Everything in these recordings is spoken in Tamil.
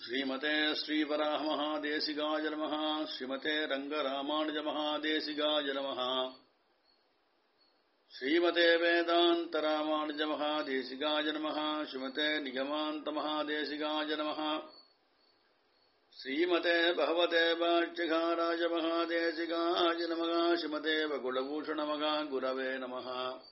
श्रीमते श्रीवराहमहादेशिकाय नमः श्रीमते रङ्गरामानुजमहादेशिकाय नमः श्रीमते वेदान्तरामानुजमहादेशिकाय नमः श्रीमते निगमान्तमहादेशिकाय नमः श्रीमते भगवते वाच्यघाराय महादेशिकाय नमः श्रीमते वकुलभूषणमगा गुरवे नमः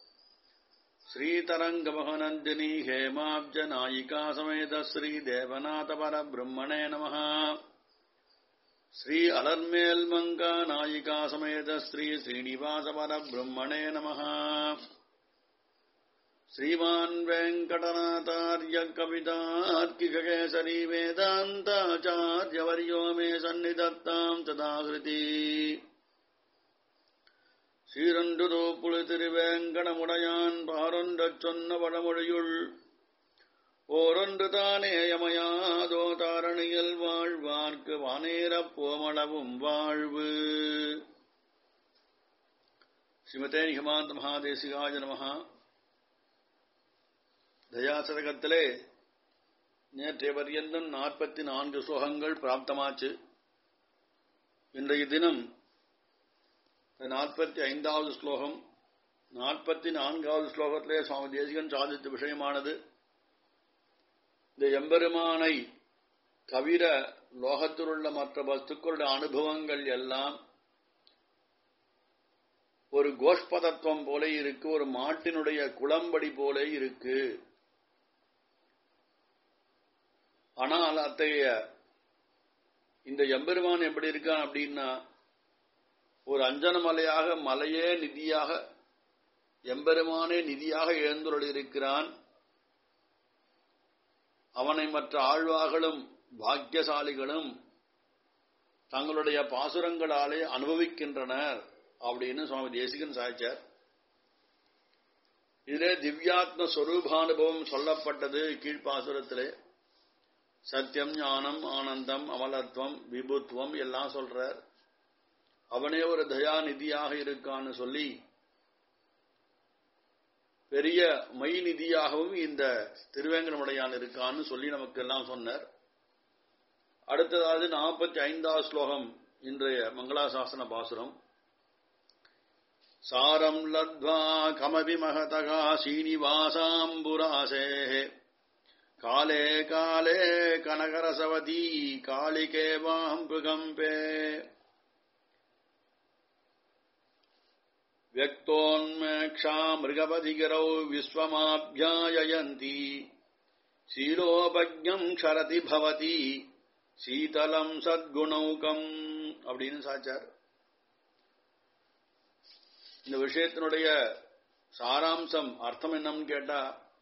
श्रीतरङ्गमहनन्दिनी हेमाब्जनायिका समेत श्रीदेवनाथपरब्रह्मणे नमः श्री अलर्मेल्मङ्का नायिका समेत श्री श्रीनिवासपरब्रह्मणे नमः श्रीमान् वेङ्कटनाथार्य कवितार्किककेसरी वेदान्ताचार्यवर्यो मे सन्निधत्ताम् तदाकृति சீரண்டுதோ புலி திருவேங்கடமுடையான் பாரொன்றச் சொன்ன வடமொழியுள் ஓரொன்று தானே யமயாதோ தாரணியில் வாழ்வார்க்கு வானேரப் போமளவும் வாழ்வு ஸ்ரீமதே நிகமாந்த மகாதேசிகாய நமஹா தயாசதகத்திலே நேற்றைய பரியந்தம் நாற்பத்தி நான்கு ஸ்லோகங்கள் பிராப்தமாச்சு இன்றைய தினம் நாற்பத்தி ஐந்தாவது ஸ்லோகம் நாற்பத்தி நான்காவது ஸ்லோகத்திலே சுவாமி தேசிகன் சாதித்த விஷயமானது இந்த எம்பெருமானை தவிர லோகத்திலுள்ள மற்ற வஸ்துக்களுடைய அனுபவங்கள் எல்லாம் ஒரு கோஷ்பதத்துவம் போல இருக்கு ஒரு மாட்டினுடைய குளம்படி போல இருக்கு ஆனால் அத்தகைய இந்த எம்பெருமான் எப்படி இருக்கான் அப்படின்னா ஒரு அஞ்சன மலையாக மலையே நிதியாக எம்பெருமானே நிதியாக எழுந்துள்ள இருக்கிறான் அவனை மற்ற ஆழ்வார்களும் பாக்கியசாலிகளும் தங்களுடைய பாசுரங்களாலே அனுபவிக்கின்றனர் அப்படின்னு சுவாமி தேசிகன் சாய்ச்சார் இதிலே திவ்யாத்ம ஸ்வரூபானுபவம் சொல்லப்பட்டது கீழ்ப்பாசுரத்திலே சத்தியம் ஞானம் ஆனந்தம் அமலத்துவம் விபுத்துவம் எல்லாம் சொல்றார் அவனே ஒரு தயாநிதியாக இருக்கான்னு சொல்லி பெரிய மை நிதியாகவும் இந்த திருவேங்கடமுடையான் இருக்கான்னு சொல்லி நமக்கு எல்லாம் சொன்னார் அடுத்ததாவது நாற்பத்தி ஐந்தாவது ஸ்லோகம் இன்றைய மங்களாசாசன பாசுரம் சாரம் லத்வா கமபி மகதகா சீனிவாசாம்புராசே காலே காலே கனகரசவதி காளிகே வாம்புகம்பே व्यक्तोन्मेक्षा मृगपधिगिरौ विश्वमाभ्याययन्ति शीलोपज्ञम् क्षरति भवति சீதலம் சத்குணௌகம் அப்படின்னு சாச்சார் இந்த விஷயத்தினுடைய சாராம்சம் அர்த்தம் என்னன்னு கேட்டா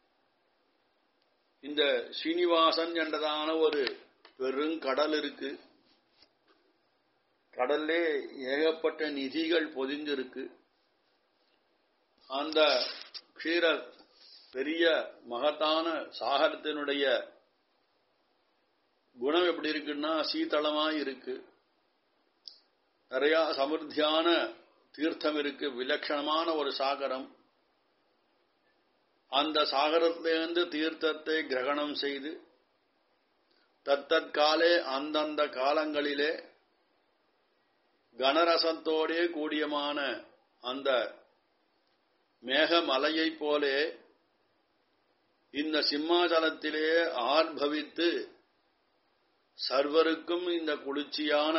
இந்த ஸ்ரீனிவாசன் என்றதான ஒரு பெருங்கடல் இருக்கு கடல்லே ஏகப்பட்ட நிதிகள் பொதிஞ்சிருக்கு அந்த க்ஷீர பெரிய மகத்தான சாகரத்தினுடைய குணம் எப்படி இருக்குன்னா சீதளமா இருக்கு நிறைய சமிருத்தியான தீர்த்தம் இருக்கு விலட்சணமான ஒரு சாகரம் அந்த சாகரத்திலிருந்து தீர்த்தத்தை கிரகணம் செய்து தத்தற்காலே அந்தந்த காலங்களிலே கனரசத்தோடே கூடியமான அந்த மேகமலையைப் போலே இந்த சிம்மாசலத்திலே ஆர்ப்பவித்து சர்வருக்கும் இந்த குளிர்ச்சியான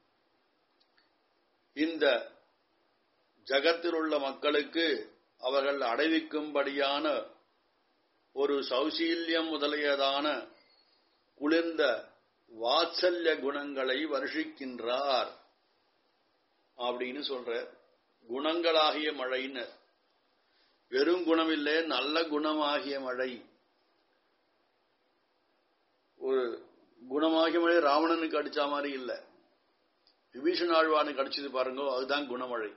இந்த ஜகத்தில் உள்ள மக்களுக்கு அவர்கள் அடைவிக்கும்படியான ஒரு சௌசீல்யம் முதலியதான குளிர்ந்த வாத்சல்ய குணங்களை வருஷிக்கின்றார் அப்படின்னு சொல்ற குணங்களாகிய மழையினர் வெறும் குணமில்லை நல்ல குணமாகிய மழை ஒரு குணமாகிய மழை ராவணனுக்கு அடிச்ச மாதிரி இல்ல விபீஷன் ஆழ்வானுக்கு அடிச்சது பாருங்க அதுதான் குணமழை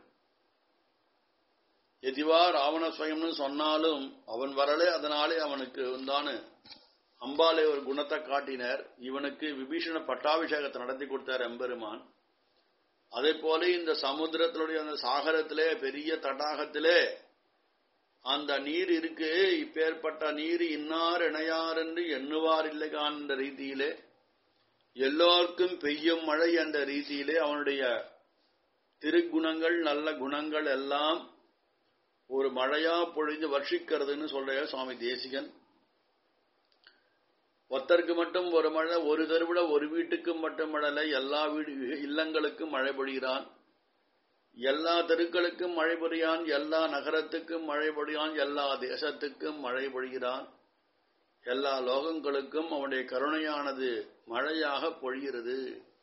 எதிவா ராவண சுயம்னு சொன்னாலும் அவன் வரலே அதனாலே அவனுக்கு உண்டான அம்பாலே ஒரு குணத்தை காட்டினர் இவனுக்கு விபீஷண பட்டாபிஷேகத்தை நடத்தி கொடுத்தார் எம்பெருமான் அதே போல இந்த சமுத்திரத்தினுடைய அந்த சாகரத்திலே பெரிய தடாகத்திலே அந்த நீர் இருக்கு இப்பேற்பட்ட நீர் இன்னார் இணையார் என்று எண்ணுவார் இல்லைகான்ற ரீதியிலே எல்லோருக்கும் பெய்யும் மழை என்ற ரீதியிலே அவனுடைய திருக்குணங்கள் நல்ல குணங்கள் எல்லாம் ஒரு மழையா பொழிந்து வர்ஷிக்கிறதுன்னு சொல்ற சுவாமி தேசிகன் ஒத்தருக்கு மட்டும் ஒரு மழை ஒரு தெருவிட ஒரு வீட்டுக்கும் மட்டும் மழை எல்லா வீடு இல்லங்களுக்கும் மழை பொழிகிறான் எல்லா தெருக்களுக்கும் மழை பொழியான் எல்லா நகரத்துக்கும் மழை பொழியான் எல்லா தேசத்துக்கும் மழை பொழிகிறான் எல்லா லோகங்களுக்கும் அவனுடைய கருணையானது மழையாக பொழிகிறது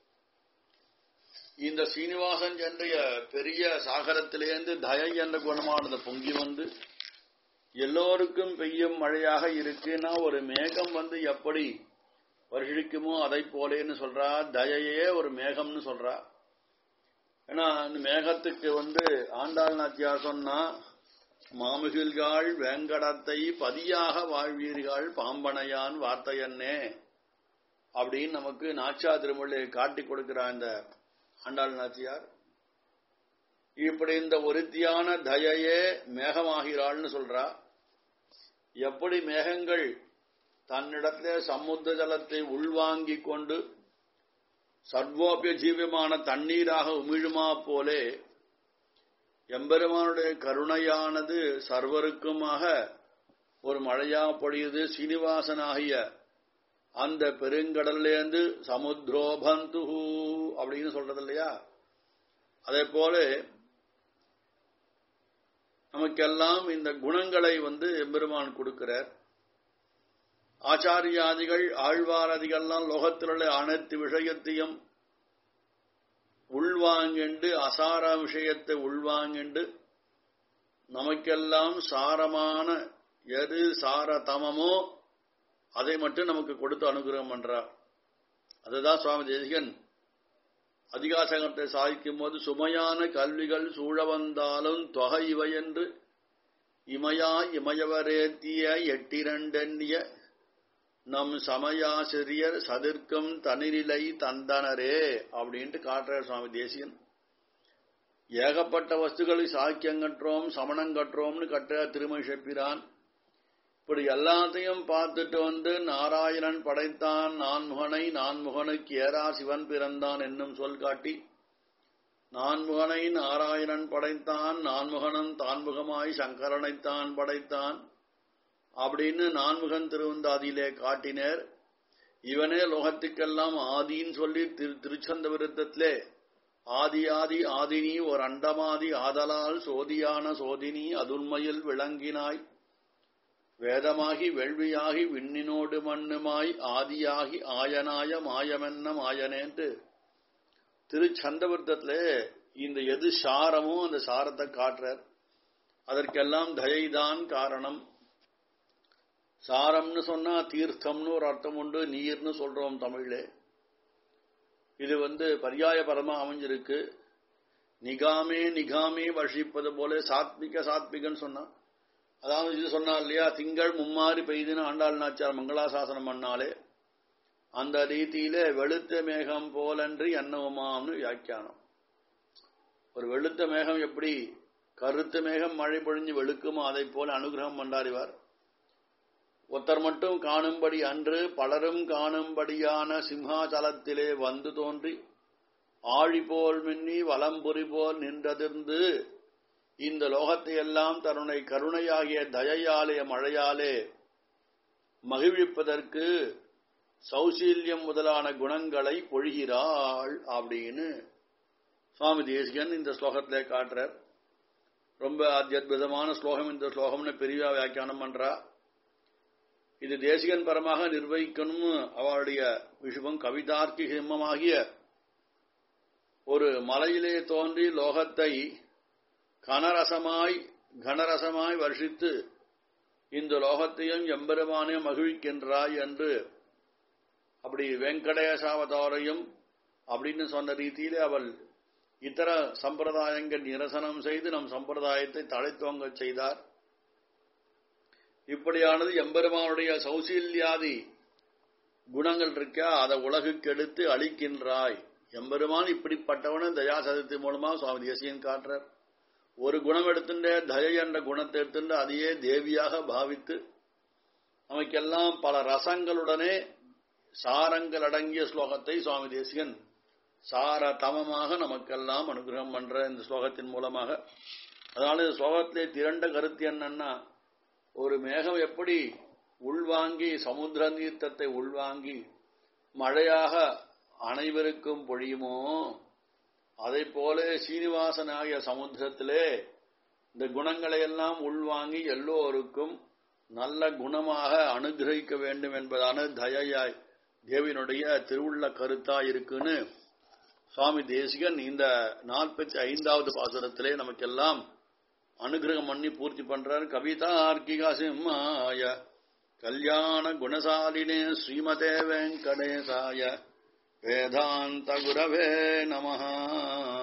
இந்த சீனிவாசன் என்ற பெரிய சாகரத்திலேருந்து தயை என்ற குணமானது பொங்கி வந்து எல்லோருக்கும் பெய்யும் மழையாக இருக்குன்னா ஒரு மேகம் வந்து எப்படி வருஷிக்குமோ அதை போலேன்னு சொல்றா தயையே ஒரு மேகம்னு சொல்றா ஏன்னா அந்த மேகத்துக்கு வந்து ஆண்டாள் நாச்சியார் சொன்னா மாமுகில்காள் வேங்கடத்தை பதியாக வாழ்வீர்கள் பாம்பனையான் வார்த்தையன்னே அப்படின்னு நமக்கு நாச்சா திருமொழியை காட்டி கொடுக்கிற இந்த ஆண்டாள் நாச்சியார் இப்படி இந்த ஒருத்தியான தயையே மேகமாகிறாள்னு சொல்றா எப்படி மேகங்கள் தன்னிடத்திலே சமுத்திர ஜலத்தை உள்வாங்கிக் கொண்டு சர்வோபிய ஜீவியமான தண்ணீராக உமிழுமா போலே எம்பெருமானுடைய கருணையானது சர்வருக்குமாக ஒரு மழையா பொழியுது சீனிவாசனாகிய அந்த பெருங்கடல்லேருந்து சமுத்ரோபந்து அப்படின்னு சொல்றது இல்லையா அதே போல நமக்கெல்லாம் இந்த குணங்களை வந்து எம்பெருமான் கொடுக்கிறார் ஆச்சாரியாதிகள் ஆழ்வாரதிகள்லாம் லோகத்தில் உள்ள அனைத்து விஷயத்தையும் உள்வாங்கிண்டு அசார விஷயத்தை உள்வாங்கிண்டு நமக்கெல்லாம் சாரமான எது சாரதமமோ அதை மட்டும் நமக்கு கொடுத்து அனுகிரகம் பண்றார் அதுதான் சுவாமி தேசிகன் அதிகாசகத்தை சாதிக்கும் போது சுமையான கல்விகள் சூழ வந்தாலும் தொகை இவை என்று இமையா இமயவரேத்திய எட்டிரண்டெண்ணிய நம் சமயாசிரியர் சதிர்க்கம் தனிநிலை தந்தனரே அப்படின்ட்டு காட்டுறார் சுவாமி தேசியன் ஏகப்பட்ட வஸ்துக்களை சாக்கியங்கற்றோம் சமணங்கற்றோம்னு கட்டுற திருமணி செப்பிரான் இப்படி எல்லாத்தையும் பார்த்துட்டு வந்து நாராயணன் படைத்தான் நான்முகனை நான்முகனுக்கு ஏரா சிவன் பிறந்தான் என்னும் சொல் காட்டி நான்முகனை நாராயணன் படைத்தான் நான்முகனன் தான்முகமாய் சங்கரனைத்தான் படைத்தான் அப்படின்னு நான்முகன் திருவந்தாதியிலே காட்டினர் இவனே லோகத்துக்கெல்லாம் ஆதின்னு சொல்லி திரு திருச்சந்த விருத்தத்திலே ஆதி ஆதி ஆதினி ஒரு அண்டமாதி ஆதலால் சோதியான சோதினி அதுண்மையில் விளங்கினாய் வேதமாகி வெள்வியாகி விண்ணினோடு மண்ணுமாய் ஆதியாகி ஆயனாய மாயமென்ன மாயனேன்ட்டு திருச்சந்தவிருத்தத்திலே இந்த எது சாரமோ அந்த சாரத்தை காட்டுறார் அதற்கெல்லாம் தயைதான் காரணம் சாரம்னு சொன்னா தீர்த்தம்னு ஒரு அர்த்தம் உண்டு நீர்னு சொல்றோம் தமிழ்ல இது வந்து பரியாய பரமா அமைஞ்சிருக்கு நிகாமே நிகாமே வர்ஷிப்பது போல சாத்மிக சாத்மிகன்னு சொன்னா அதாவது இது சொன்னா இல்லையா திங்கள் மும்மாறி பெய்துன்னு ஆண்டாள் நாச்சார் மங்களாசாசனம் பண்ணாலே அந்த ரீதியில வெளுத்த மேகம் போலன்றி என்னவுமாம்னு வியாக்கியானம் ஒரு வெளுத்த மேகம் எப்படி கருத்த மேகம் மழை பொழிஞ்சு வெளுக்குமோ அதை போல அனுகிரகம் பண்ணாரிவார் ஒருத்தர் மட்டும் காணும்படி அன்று பலரும் காணும்படியான சிம்ஹாச்சலத்திலே வந்து தோன்றி ஆழி போல் மின்னி வலம்புரி போல் நின்றதிர்ந்து இந்த லோகத்தை எல்லாம் தன்னுடைய கருணையாகிய தயையாலே மழையாலே மகிழ்விப்பதற்கு சௌசீல்யம் முதலான குணங்களை பொழிகிறாள் அப்படின்னு சுவாமி தேசிகன் இந்த ஸ்லோகத்திலே காட்டுறார் ரொம்ப அத்தியுதமான ஸ்லோகம் இந்த ஸ்லோகம்னு பெரிய வியாக்கியானம் பண்றா இது தேசிகன் பரமாக நிர்வகிக்கணும் அவளுடைய விஷுவம் கவிதார்த்தி சிம்மமாகிய ஒரு மலையிலே தோன்றி லோகத்தை கனரசமாய் கனரசமாய் வருஷித்து இந்த லோகத்தையும் எம்பெருமானே மகிழ்கின்றாய் என்று அப்படி வெங்கடேசாவதாரையும் அப்படின்னு சொன்ன ரீதியிலே அவள் இதர சம்பிரதாயங்கள் நிரசனம் செய்து நம் சம்பிரதாயத்தை தழைத்தோங்க செய்தார் இப்படியானது எம்பெருமானுடைய சௌசீல்யாதி குணங்கள் இருக்க அதை உலகுக்கு எடுத்து அளிக்கின்றாய் எம்பெருமான் இப்படிப்பட்டவன தயாசதத்தி மூலமா சுவாமி தேசியன் காட்டுறார் ஒரு குணம் எடுத்துட்ட தயை என்ற குணத்தை எடுத்துட்டு அதையே தேவியாக பாவித்து நமக்கெல்லாம் பல ரசங்களுடனே சாரங்கள் அடங்கிய ஸ்லோகத்தை சுவாமி தேசிகன் சார தமமாக நமக்கெல்லாம் அனுகிரகம் பண்ற இந்த ஸ்லோகத்தின் மூலமாக அதனால இந்த ஸ்லோகத்திலே திரண்ட கருத்து என்னன்னா ஒரு மேகம் எப்படி உள்வாங்கி சமுத்திர நீர்த்தத்தை உள்வாங்கி மழையாக அனைவருக்கும் பொழியுமோ அதை போல சீனிவாசனாகிய சமுத்திரத்திலே இந்த குணங்களை எல்லாம் உள்வாங்கி எல்லோருக்கும் நல்ல குணமாக அனுகிரகிக்க வேண்டும் என்பதான தயையாய் தேவியினுடைய திருவுள்ள கருத்தாய் இருக்குன்னு சுவாமி தேசிகன் இந்த நாற்பத்தி ஐந்தாவது பாசுரத்திலே நமக்கெல்லாம் அனுகிரகம் பண்ணி பூர்த்தி பண்றார் கவிதார்க்கிக சிம்மாய கல்யாண குணசாலினே ஸ்ரீமதே வெங்கடேசாய வேதாந்த குரவே நமஹா